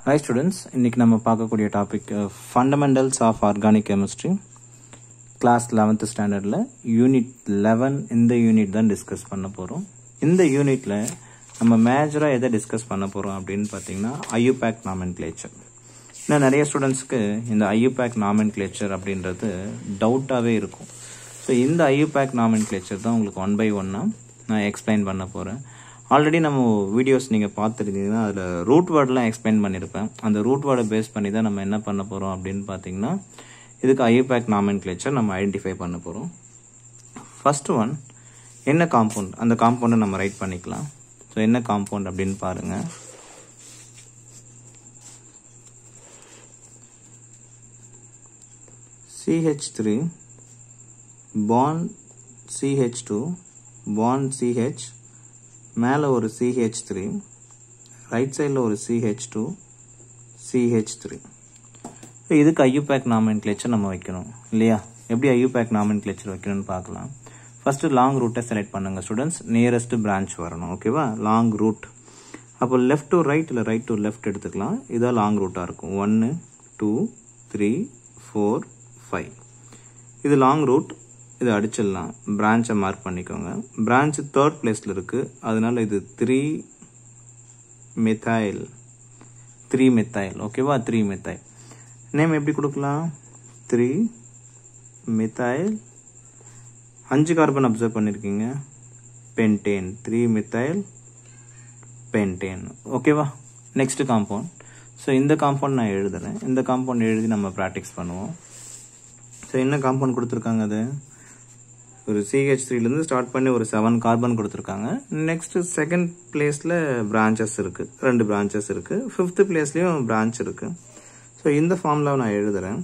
hi students இன்னைக்கு நம்ம பார்க்கக்கூடிய topic fundamentals of organic chemistry class eleventh ஸ்டாண்டர்டில் யூனிட் லெவன் இந்த யூனிட் தான் டிஸ்கஸ் பண்ண போகிறோம் இந்த யூனிட்டில் நம்ம மேஜராக எதை டிஸ்கஸ் பண்ண போகிறோம் அப்படின்னு பார்த்தீங்கன்னா ஐயூபேக் நாமன் கிளேச்சர் இன்னும் நிறைய ஸ்டூடெண்ட்ஸ்க்கு இந்த ஐயூபேக் நாமன் கிளேச்சர் அப்படின்றது டவுட்டாகவே இருக்கும் ஸோ இந்த ஐயூபேக் நாமன் கிளேச்சர் தான் உங்களுக்கு ஒன் பை ஒன்னாக நான் எக்ஸ்பிளைன் பண்ண போகிறேன் ஆல்ரெடி நம்ம வீடியோஸ் நீங்கள் பார்த்துருந்தீங்கன்னா அதில் ரூட் வேர்டெலாம் எக்ஸ்பிளைன் பண்ணியிருப்பேன் அந்த ரூட் வேர்டை பேஸ் பண்ணி தான் நம்ம என்ன பண்ண போகிறோம் அப்படின்னு பார்த்தீங்கன்னா இதுக்கு ஐயூபேக் நாமன் கிளேச்சர் நம்ம ஐடென்டிஃபை பண்ண போகிறோம் ஃபர்ஸ்ட் ஒன் என்ன காம்பவுண்ட் அந்த காம்பவுண்டை நம்ம ரைட் பண்ணிக்கலாம் ஸோ என்ன காம்பவுண்ட் அப்படின்னு பாருங்கள் CH3 bond CH2 bond CH மேலே ஒரு CH3 ரைட் சைடில் ஒரு CH2 CH3 இதுக்கு ஐயூபேக் நாமன் கிளேச்சர் நம்ம வைக்கணும் இல்லையா எப்படி ஐயூபேக் நாமன் கிளேச்சர் வைக்கணும்னு பார்க்கலாம் ஃபஸ்ட்டு லாங் ரூட்டை செலக்ட் பண்ணுங்கள் ஸ்டூடெண்ட்ஸ் நியரஸ்ட் பிரான்ச் வரணும் ஓகேவா லாங் ரூட் அப்போ லெஃப்ட் டு ரைட் இல்லை ரைட் டு லெஃப்ட் எடுத்துக்கலாம் இதான் லாங் ரூட்டாக இருக்கும் ஒன்று டூ த்ரீ ஃபோர் ஃபைவ் இது லாங் ரூட் இதை அடிச்சிடலாம் பிரான்ச்சை மார்க் பண்ணிக்கோங்க பிரான்ச் தேர்ட் பிளேஸில் இருக்குது அதனால இது த்ரீ மெத்தாயில் த்ரீ மெத்தாயில் ஓகேவா த்ரீ மெத்தாயில் நேம் எப்படி கொடுக்கலாம் த்ரீ மெத்தாயில் அஞ்சு கார்பன் அப்சர்வ் பண்ணியிருக்கீங்க பென்டேன் த்ரீ மெத்தாயில் பென்டேன் ஓகேவா நெக்ஸ்ட் காம்பவுண்ட் ஸோ இந்த காம்பவுண்ட் நான் எழுதுறேன் இந்த காம்பவுண்ட் எழுதி நம்ம ப்ராக்டிஸ் பண்ணுவோம் ஸோ என்ன காம்பவுண்ட் கொடுத்துருக்காங்க அது ஒரு சிஹெச் த்ரீலேருந்து ஸ்டார்ட் பண்ணி ஒரு செவன் கார்பன் கொடுத்துருக்காங்க நெக்ஸ்ட் செகண்ட் பிளேஸில் பிரான்ச்சஸ் இருக்குது ரெண்டு பிரான்ச்சஸ் இருக்குது ஃபிஃப்த் பிளேஸ்லேயும் பிரான்ச் இருக்குது ஸோ இந்த ஃபார்மில் நான் எழுதுகிறேன்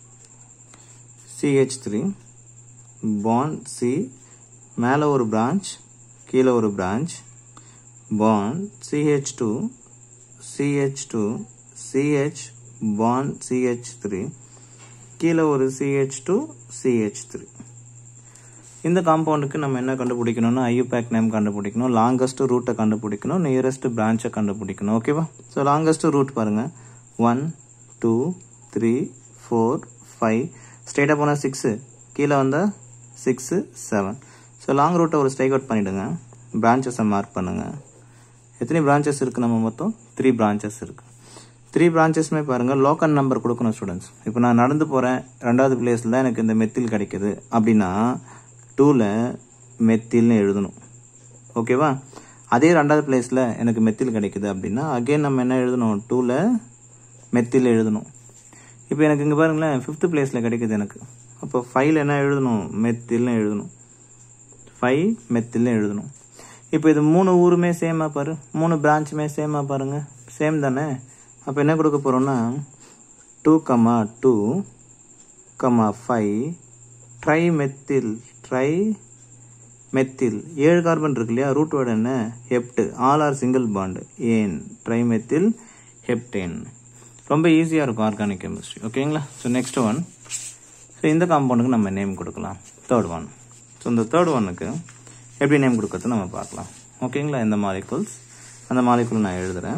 சிஹெச் த்ரீ பாண்ட் சி மேலே ஒரு பிரான்ச் கீழே ஒரு branch bond C H two C H two C H bond C H three கீழே ஒரு சிஹெச் டூ சிஹெச் த்ரீ இந்த காம்பவுண்டுக்கு நம்ம என்ன கண்டுபிடிக்கணும்னா ஐயூபேக் நேம் கண்டுபிடிக்கணும் லாங்கஸ்ட் ரூட்டை கண்டுபிடிக்கணும் நியரஸ்ட் பிரான்ச்சை கண்டுபிடிக்கணும் ஓகேவா ஸோ லாங்கஸ்ட் ரூட் பாருங்கள் one two three four five ஸ்ட்ரெயிட்டாக போனால் சிக்ஸு கீழே வந்தால் சிக்ஸு செவன் ஸோ லாங் ரூட்டை ஒரு ஸ்ட்ரைக் அவுட் பண்ணிவிடுங்க பிரான்ச்சஸை மார்க் பண்ணுங்கள் எத்தனை பிரான்ச்சஸ் இருக்குது நம்ம மொத்தம் த்ரீ பிரான்ச்சஸ் இருக்குது த்ரீ பிரான்ச்சஸ்மே பாருங்கள் லோக்கல் நம்பர் கொடுக்கணும் ஸ்டூடெண்ட்ஸ் இப்போ நான் நடந்து போகிறேன் ரெண்டாவது பிளேஸில் எனக்கு இந்த மெத்தில் கிடைக்குது அப்படின்னா டூவில் மெத்தில்னு எழுதணும் ஓகேவா அதே ரெண்டாவது பிளேஸில் எனக்கு மெத்தில் கிடைக்குது அப்படின்னா அகெயின் நம்ம என்ன எழுதணும் டூவில் மெத்தில் எழுதணும் இப்போ எனக்கு இங்கே பாருங்களேன் ஃபிஃப்த் பிளேஸில் கிடைக்குது எனக்கு அப்போ ஃபைவ்ல என்ன எழுதணும் மெத்தில்னு எழுதணும் ஃபைவ் மெத்தில்னு எழுதணும் இப்போ இது மூணு ஊருமே சேமாக பாரு மூணு பிரான்ச்சுமே சேமாக பாருங்க சேம் தானே அப்போ என்ன கொடுக்க போகிறோம்னா two comma two comma five tri methyl tri methyl ஏழு கார்பன் இருக்கு இல்லையா ரூட் வேர்டு என்ன hept all are single bond ane tri methyl heptane ரொம்ப ஈஸியாக இருக்கும் ஆர்கானிக் கெமிஸ்ட்ரி ஓகேங்களா ஸோ நெக்ஸ்ட் ஒன் ஸோ இந்த காம்பவுண்டுக்கு நம்ம நேம் கொடுக்கலாம் தேர்ட் ஒன் ஸோ இந்த தேர்ட் ஒனுக்கு எப்படி நேம் கொடுக்கறது நம்ம பார்க்கலாம் ஓகேங்களா இந்த மாலிகுல்ஸ் அந்த மாலிகுல் நான் எழுதுகிறேன்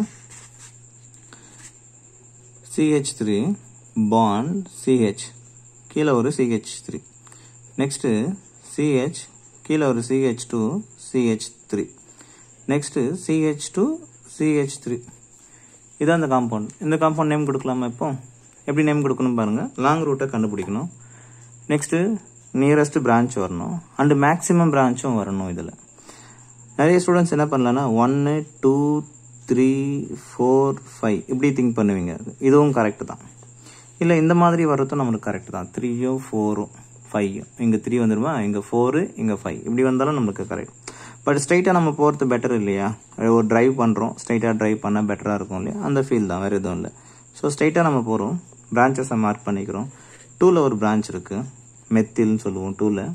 சிஹெச் த்ரீ பாண்ட் சிஹெச் கீழே ஒரு சிஹெச் த்ரீ நெக்ஸ்ட்டு சிஹெச் கீழே ஒரு C H two C H three next C H two C H three இதான் அந்த காம்பவுண்ட் இந்த காம்பவுண்ட் நேம் கொடுக்கலாமா இப்போ எப்படி நேம் கொடுக்கணும் பாருங்கள் லாங் ரூட்டை கண்டுபிடிக்கணும் நெக்ஸ்ட்டு நியரஸ்ட் பிரான்ச் வரணும் அண்டு மேக்ஸிமம் பிரான்ச்சும் வரணும் இதில் நிறைய ஸ்டூடெண்ட்ஸ் என்ன பண்ணலான்னா ஒன்று டூ த்ரீ ஃபோர் ஃபைவ் இப்படி திங்க் பண்ணுவீங்க இதுவும் கரெக்டு தான் இல்லை இந்த மாதிரி வர்றதும் நம்மளுக்கு கரெக்டு தான் த்ரீயும் ஃபோரும் ஃபைவும் இங்கே த்ரீ வந்துடுமா இங்கே ஃபோரு இங்கே ஃபைவ் இப்படி வந்தாலும் நம்மளுக்கு கரெக்ட் பட் ஸ்ட்ரைட்டாக நம்ம போகிறது பெட்டர் இல்லையா ஒரு ட்ரைவ் பண்ணுறோம் ஸ்ட்ரைட்டாக ட்ரைவ் பண்ணால் பெட்டராக இருக்கும் இல்லையா அந்த ஃபீல் தான் வேறு எதுவும் இல்லை ஸோ ஸ்ட்ரைட்டாக நம்ம போகிறோம் பிரான்ச்சஸை மார்க் பண்ணிக்கிறோம் டூவில் ஒரு பிரான்ச் இருக்குது மெத்தில்னு சொல்லுவோம் டூவில்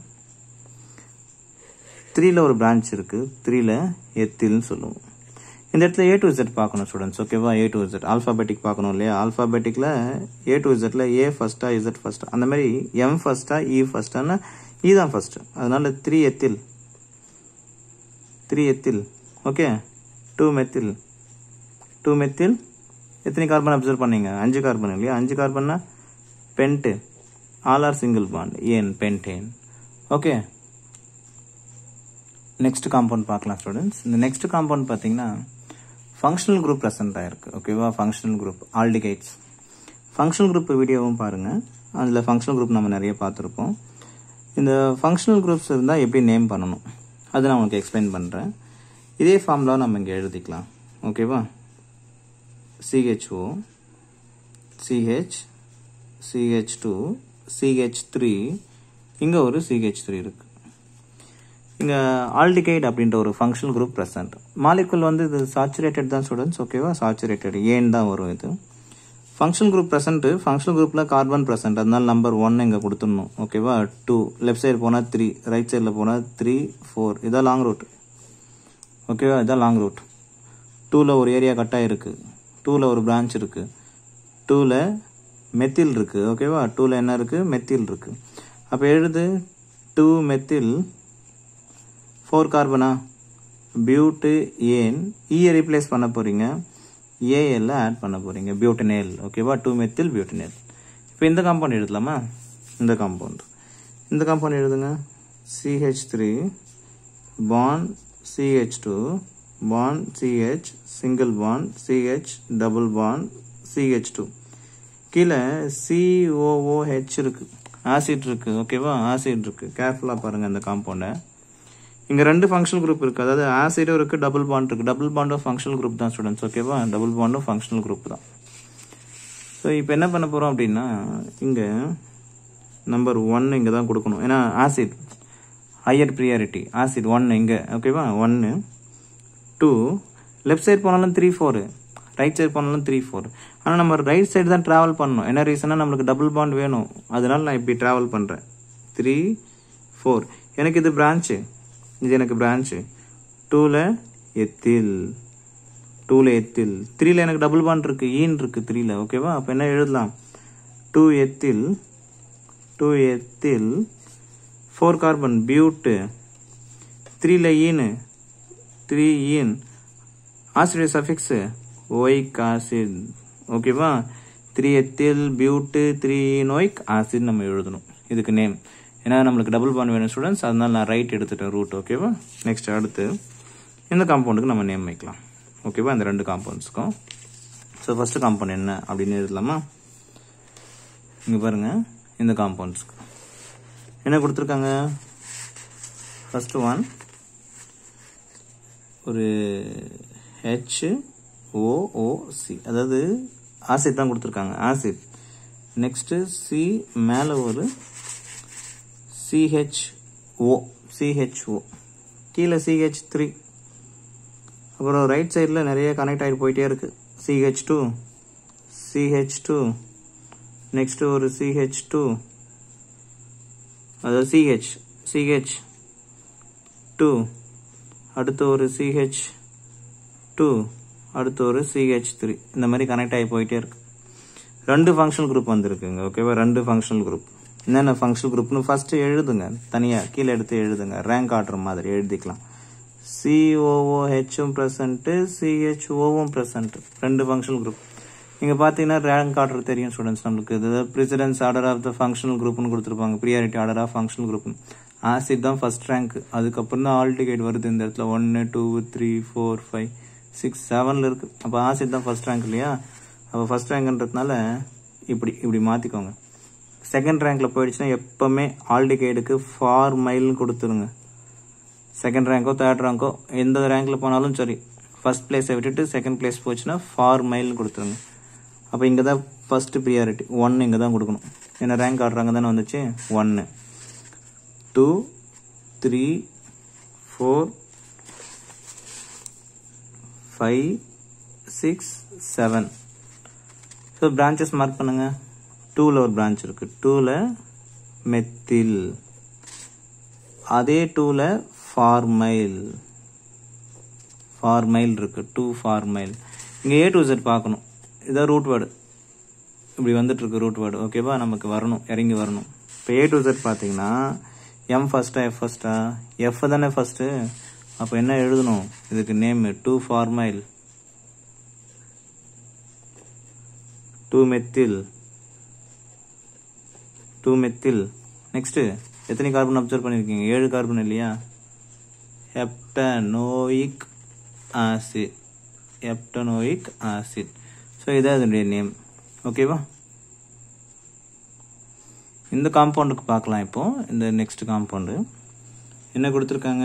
த்ரீல ஒரு பிரான்ச் இருக்குது த்ரீல எத்தில்னு சொல்லுவோம் இந்த இடத்துல ஏ டு இசட் பார்க்கணும் ஸ்டூடெண்ட்ஸ் ஓகேவா ஏ டு இசட் ஆல்ஃபாபெட்டிக் பார்க்கணும் இல்லையா ஆல்ஃபாபெட்டிக்கில் ஏ டு இசட்டில் ஏ ஃபஸ்ட்டா இசட் ஃபஸ்ட்டா அந்த மாதிரி எம் ஃபஸ்ட்டா இ ஃபஸ்ட்டானா இ தான் ஃபஸ்ட்டு அதனால three ethyl three ethyl okay two methyl two methyl எத்தனை கார்பன் அப்சர்வ் பண்ணீங்க அஞ்சு கார்பன் இல்லையா அஞ்சு கார்பன்னா pent all are single bond ane pentane okay next compound பார்க்கலாம் ஸ்டூடெண்ட்ஸ் இந்த நெக்ஸ்ட் காம்பவுண்ட் பார்த்தீங்கன்னா ஃபங்க்ஷனல் குரூப் ப்ரெசென்ட் ஆயிருக்கு ஓகேவா functional group aldehydes functional group வீடியோவும் பாருங்கள் அதில் ஃபங்க்ஷனல் குரூப் நம்ம நிறைய பார்த்துருப்போம் இந்த ஃபங்க்ஷனல் குரூப்ஸ் இருந்தால் எப்படி நேம் பண்ணணும் அதை நான் உங்களுக்கு எக்ஸ்பிளைன் பண்ணுறேன் இதே ஃபார்முலா நம்ம இங்கே எழுதிக்கலாம் ஓகேவா C H O C H C H two C H three இங்கே ஒரு சிஹெச் த்ரீ இருக்குது இங்கே ஆல்டிகைட் அப்படின்ற ஒரு ஃபங்க்ஷனல் குரூப் ப்ரெசன்ட் மாலிகுல் வந்து இது சாச்சுரேட்டட் தான் ஸ்டூடெண்ட்ஸ் ஓகேவா சாச்சுரேட்டட் ஏன் தான் வரும் இது ஃபங்க்ஷனல் குரூப் ப்ரெசென்ட் ஃபங்க்ஷனல் குரூப்பில் கார்பன் ப்ரெசென்ட் அதனால நம்பர் ஒன் இங்கே கொடுத்துடணும் ஓகேவா டூ லெஃப்ட் சைடு போனால் த்ரீ ரைட் சைடில் போனால் த்ரீ ஃபோர் இதான் லாங் ரூட் ஓகேவா இதான் லாங் ரூட் டூவில் ஒரு ஏரியா கட்டாக இருக்குது டூவில் ஒரு பிரான்ச் இருக்குது டூவில் மெத்தில் இருக்குது ஓகேவா டூவில் என்ன இருக்குது மெத்தில் இருக்குது அப்போ எழுது டூ மெத்தில் ஃபோர் கார்பனா பியூட்டு ஏன் ஈயை ரீப்ளேஸ் பண்ண போகிறீங்க ஏஎல்ல ஆட் பண்ண போகிறீங்க பியூட்டனேல் ஓகேவா டூ மெத்தில் பியூட்டனேல் இப்போ இந்த காம்பவுண்ட் எழுதலாமா இந்த காம்பவுண்ட் இந்த காம்பவுண்ட் எழுதுங்க C H three bond C H two bond C H single bond C H double bond C H two கீழே சிஓஓஹெச் இருக்கு ஆசிட் இருக்கு ஓகேவா ஆசிட் இருக்கு கேர்ஃபுல்லாக பாருங்க இந்த காம்பவுண்டை இங்கே ரெண்டு ஃபங்க்ஷனல் குரூப் இருக்குது அதாவது ஆசிடும் இருக்குது டபுள் பாண்ட் இருக்குது டபுள் பாண்டும் ஃபங்க்ஷனல் குரூப் தான் ஸ்டூடெண்ட்ஸ் ஓகேவா டபுள் பாண்டும் ஃபங்க்ஷனல் குரூப் தான் ஸோ இப்போ என்ன பண்ண போகிறோம் அப்படின்னா இங்கே நம்பர் ஒன் இங்கே தான் கொடுக்கணும் ஏன்னா acid higher priority acid one இங்கே ஓகேவா ஒன்று டூ லெஃப்ட் சைடு போனாலும் த்ரீ ஃபோரு ரைட் சைடு போனாலும் த்ரீ ஃபோர் ஆனால் நம்ம ரைட் சைடு தான் ட்ராவல் பண்ணணும் என்ன ரீசனாக நம்மளுக்கு டபுள் பாண்ட் வேணும் அதனால நான் இப்படி ட்ராவல் பண்ணுறேன் த்ரீ ஃபோர் எனக்கு இது பிரான்ச்சு இது எனக்கு பிரான்ச்சு டூவில் எத்தில் டூவில் எத்தில் த்ரீல எனக்கு டபுள் பாண்ட் இருக்குது ஈன் இருக்குது த்ரீல ஓகேவா அப்போ என்ன எழுதலாம் two ethyl two ethyl four carbon but த்ரீல ஈனு த்ரீ ஈன் ஆசிரியர் சஃபிக்ஸு ஒய்க் ஆசிட் ஓகேவா three ethyl but three ene oic acid நம்ம எழுதணும் இதுக்கு நேம் ஏன்னா நம்மளுக்கு டபுள் பாண்ட் வேணும் ஸ்டூடெண்ட்ஸ் அதனால நான் ரைட் எடுத்துட்டேன் ரூட் ஓகேவா நெக்ஸ்ட் அடுத்து இந்த காம்பவுண்டுக்கு நம்ம நேம் வைக்கலாம் ஓகேவா இந்த ரெண்டு காம்பவுண்ட்ஸ்க்கும் ஸோ ஃபர்ஸ்ட் காம்பவுண்ட் என்ன அப்படின்னு எழுதலாமா இங்கே பாருங்க இந்த காம்பவுண்ட்ஸ்க்கு என்ன கொடுத்துருக்காங்க ஃபர்ஸ்ட் ஒன் ஒரு ஹெச் ஓஓசி அதாவது ஆசிட் தான் கொடுத்துருக்காங்க ஆசிட் நெக்ஸ்ட்டு சி மேலே ஒரு சிஹெச்ஓ சிஹெச்ஓ கீழே சிஹெச் த்ரீ அப்புறம் ரைட் சைடில் நிறைய கனெக்ட் ஆகிட்டு போயிட்டே இருக்குது C H two C H two next ஒரு சிஹெச் டூ அதாவது சிஹெச் சிஹெச் டூ அடுத்து ஒரு சிஹெச் டூ அடுத்து ஒரு சிஹெச் த்ரீ இந்த மாதிரி கனெக்ட் ஆகி போயிட்டே இருக்கு ரெண்டு ஃபங்க்ஷனல் குரூப் வந்திருக்குங்க ஓகேவா ரெண்டு ஃபங்க்ஷனல் குரூப் என்னென்ன ஃபங்க்ஷனல் குரூப்னு ஃபர்ஸ்ட் எழுதுங்க தனியாக கீழே எடுத்து எழுதுங்க ரேங்க் ஆர்டர் மாதிரி எழுதிக்கலாம் சிஓஓஹெச்சும் ப்ரெசன்ட்டு சிஹெச்ஓவும் ப்ரெசன்ட் ரெண்டு ஃபங்க்ஷனல் குரூப் இங்கே பார்த்தீங்கன்னா ரேங்க் ஆர்டர் தெரியும் ஸ்டூடெண்ட்ஸ் நம்மளுக்கு இது precedence order of the functional குரூப்னு கொடுத்துருப்பாங்க priority order of functional group acid தான் ஃபர்ஸ்ட் ரேங்க் அதுக்கப்புறம் தான் ஆல் டிக்கெட் வருது இந்த இடத்துல ஒன்று two three four five six செவனில் இருக்குது அப்போ ஆசிட் தான் ஃபர்ஸ்ட் ரேங்க் இல்லையா அப்போ ஃபர்ஸ்ட் ரேங்க்ன்றதுனால இப்படி இப்படி மாற்றிக்கோங்க செகண்ட் ரேங்க்கில் போயிடுச்சுன்னா எப்போவுமே ஆல் டிக்கெட்டுக்கு ஃபார் மைல்னு கொடுத்துருங்க செகண்ட் ரேங்கோ தேர்ட் ரேங்கோ எந்த ரேங்க்கில் போனாலும் சரி ஃபர்ஸ்ட் பிளேஸை விட்டுட்டு செகண்ட் பிளேஸ் போச்சுன்னா ஃபார் மைல்னு கொடுத்துருங்க அப்போ இங்கே தான் ஃபஸ்ட்டு ப்ரியாரிட்டி ஒன் இங்கே தான் கொடுக்கணும் ஏன்னா ரேங்க் ஆடுறாங்க தானே வந்துச்சு ஒன்று two three four five six seven so branches mark பண்ணுங்க டூவில் ஒரு பிரான்ச் இருக்குது டூவில் மெத்தில் அதே டூவில் ஃபார்மைல் ஃபார்மைல் இருக்குது டூ ஃபார்மைல் இங்கே ஏ டு Z பார்க்கணும் இதான் ரூட் வேர்டு இப்படி வந்துட்டு இருக்கு ரூட் வேர்டு ஓகேவா நமக்கு வரணும் இறங்கி வரணும் இப்போ ஏ டு Z பார்த்தீங்கன்னா எம் ஃபர்ஸ்டா எஃப் ஃபர்ஸ்டா எஃப் தானே ஃபர்ஸ்ட்டு அப்போ என்ன எழுதணும் இதுக்கு name two formyl two methyl two methyl next எத்தனை கார்பன் அப்சர்வ் பண்ணியிருக்கீங்க ஏழு கார்பன் இல்லையா heptanoic acid heptanoic acid so இதான் இதனுடைய நேம் ஓகேவா இந்த காம்பவுண்டுக்கு பார்க்கலாம் இப்போ இந்த நெக்ஸ்ட் காம்பவுண்டு என்ன கொடுத்துருக்காங்க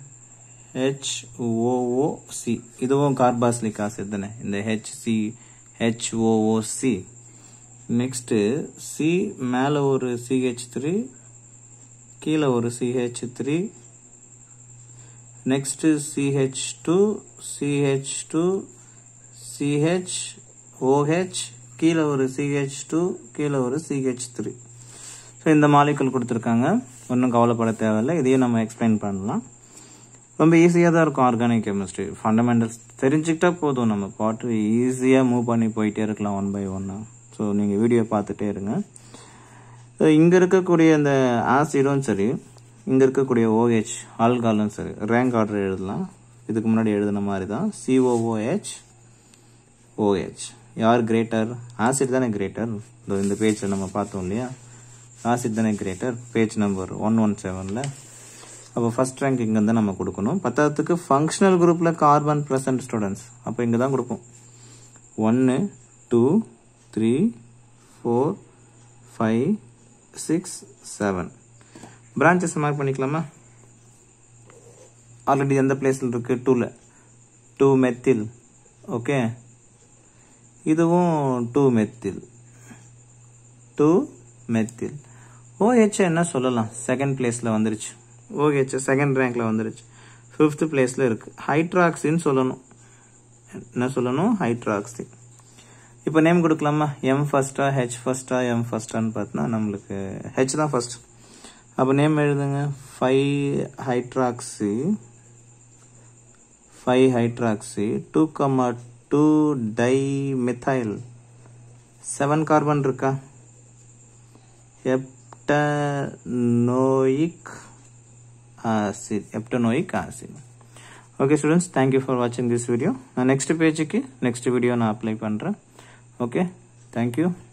ஹெச்ஓஓசி இதுவும் கார்பாஸ்லிக் ஆசிட் தானே இந்த ஹெச்சி ஹெச்ஓஓசி நெக்ஸ்ட்டு சி மேலே ஒரு சிஹெச் த்ரீ கீழே ஒரு C H three next C H two C H two C H O H கீழே ஒரு சிஹெச் டூ கீழே ஒரு சிஹெச் த்ரீ ஸோ இந்த மாலிகுல் கொடுத்துருக்காங்க ஒன்றும் கவலைப்பட தேவையில்லை இதையும் நம்ம எக்ஸ்பிளைன் பண்ணலாம் ரொம்ப ஈஸியாக தான் இருக்கும் ஆர்கானிக் கெமிஸ்ட்ரி ஃபண்டமெண்டல்ஸ் தெரிஞ்சுக்கிட்டா போதும் நம்ம பாட்டு ஈஸியாக மூவ் பண்ணி போயிட்டே இருக்கலாம் ஒன் பை ஒன்னாக ஸோ நீங்கள் வீடியோ பார்த்துட்டே இருங்க இங்கே இருக்கக்கூடிய இந்த ஆசிடும் சரி இங்கே இருக்கக்கூடிய ஓஹெச் ஆல்காலும் சரி ரேங்க் ஆர்டர் எழுதலாம் இதுக்கு முன்னாடி எழுதின மாதிரி தான் சிஓஓஹெச் ஓஹெச் யார் கிரேட்டர் ஆசிட் தானே கிரேட்டர் இந்த பேஜில் நம்ம பார்த்தோம் இல்லையா ஆசிட் தானே greater page number one one செவனில் அப்போ ஃபர்ஸ்ட் ரேங்க் இங்கே தான் நம்ம கொடுக்கணும் பத்தாவதுக்கு ஃபங்க்ஷனல் குரூப்பில் கார்பன் ப்ரெசன்ட் ஸ்டூடெண்ட்ஸ் அப்போ இங்கே தான் கொடுப்போம் ஒன்று two three four five six seven branches mark பண்ணிக்கலாமா ஆல்ரெடி எந்த பிளேஸில் இருக்குது டூவில் டூ மெத்தில் ஓகே இதுவும் two methyl two methyl O H என்ன சொல்லலாம் செகண்ட் பிளேஸில் வந்துருச்சு ஓஹெச் செகண்ட் ரேங்க்ல வந்துருச்சு ஃபிஃப்த் பிளேஸில் இருக்கு ஹைட்ராக்சின்னு சொல்லணும் என்ன சொல்லணும் ஹைட்ராக்சி இப்போ நேம் கொடுக்கலாமா எம் ஃபர்ஸ்டா ஹெச் ஃபர்ஸ்டா எம் ஃபர்ஸ்டான்னு பார்த்தோன்னா நம்மளுக்கு ஹெச் தான் ஃபர்ஸ்ட் அப்போ நேம் எழுதுங்க five hydroxy five hydroxy two comma two di methyl seven carbon இருக்கா heptanoic acid heptanoic acid okay students thank you for வாட்சிங் திஸ் வீடியோ நான் நெக்ஸ்ட் பேஜுக்கு நெக்ஸ்ட் வீடியோ நான் அப்ளை பண்ணுறேன் ஓகே தேங்க்யூ